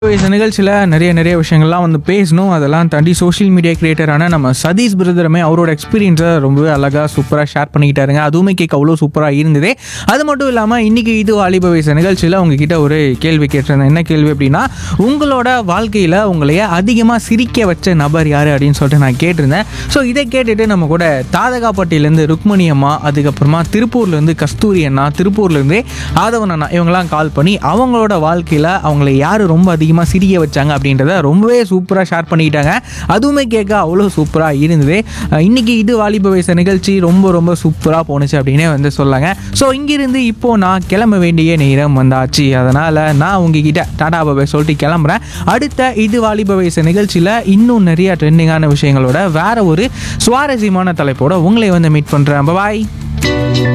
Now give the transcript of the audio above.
இந்த நிகழ்ச்சியில் நிறைய நிறைய விஷயங்கள்லாம் வந்து பேசணும் அதெல்லாம் தாண்டி சோஷியல் மீடியா கிரியேட்டரான நம்ம சதீஷ் பிரதருமே அவரோட எக்ஸ்பீரியன்ஸை ரொம்பவே அழகாக சூப்பராக ஷேர் பண்ணிக்கிட்டாருங்க அதுவுமே கேட்க அவ்வளோ சூப்பராக இருந்ததே அது மட்டும் இல்லாமல் இன்றைக்கி இது வாலிப வயசு நிகழ்ச்சியில் உங்ககிட்ட ஒரு கேள்வி கேட்டிருந்தேன் என்ன கேள்வி அப்படின்னா உங்களோட வாழ்க்கையில் உங்களைய அதிகமாக சிரிக்க வச்ச நபர் யார் அப்படின்னு சொல்லிட்டு நான் கேட்டிருந்தேன் ஸோ இதை கேட்டுட்டு நம்ம கூட தாதகாப்பட்டியிலேருந்து ருக்மணி அம்மா அதுக்கப்புறமா திருப்பூர்லேருந்து கஸ்தூரி அண்ணா திருப்பூர்லேருந்து ஆதவன் அண்ணா இவங்கெல்லாம் கால் பண்ணி அவங்களோட வாழ்க்கையில் அவங்களை யார் ரொம்ப அதிகமாக சிரிக்க வச்சாங்க அப்படின்றத ரொம்பவே சூப்பராக ஷேர் பண்ணிக்கிட்டாங்க அதுவுமே கேட்க அவ்வளோ சூப்பராக இருந்தது அஹ் இன்னைக்கு இது வாலிப வயசு நிகழ்ச்சி ரொம்ப ரொம்ப சூப்பராக போணுச்சு அப்படின்னே வந்து சொல்லாங்க ஸோ இங்கிருந்து இப்போ நான் கிளம்ப வேண்டிய நேரம் வந்தாச்சு அதனால் நான் உங்ககிட்ட டாடா பாபா சொல்லிட்டு கிளம்புறேன் அடுத்த இது வாலிப வயசு நிகழ்ச்சியில் இன்னும் நிறைய ட்ரெண்டிங்கான விஷயங்களோட வேற ஒரு சுவாரஸ்யமான தலைப்போட உங்களை வந்து மீட் பண்ணுறேன் பாய்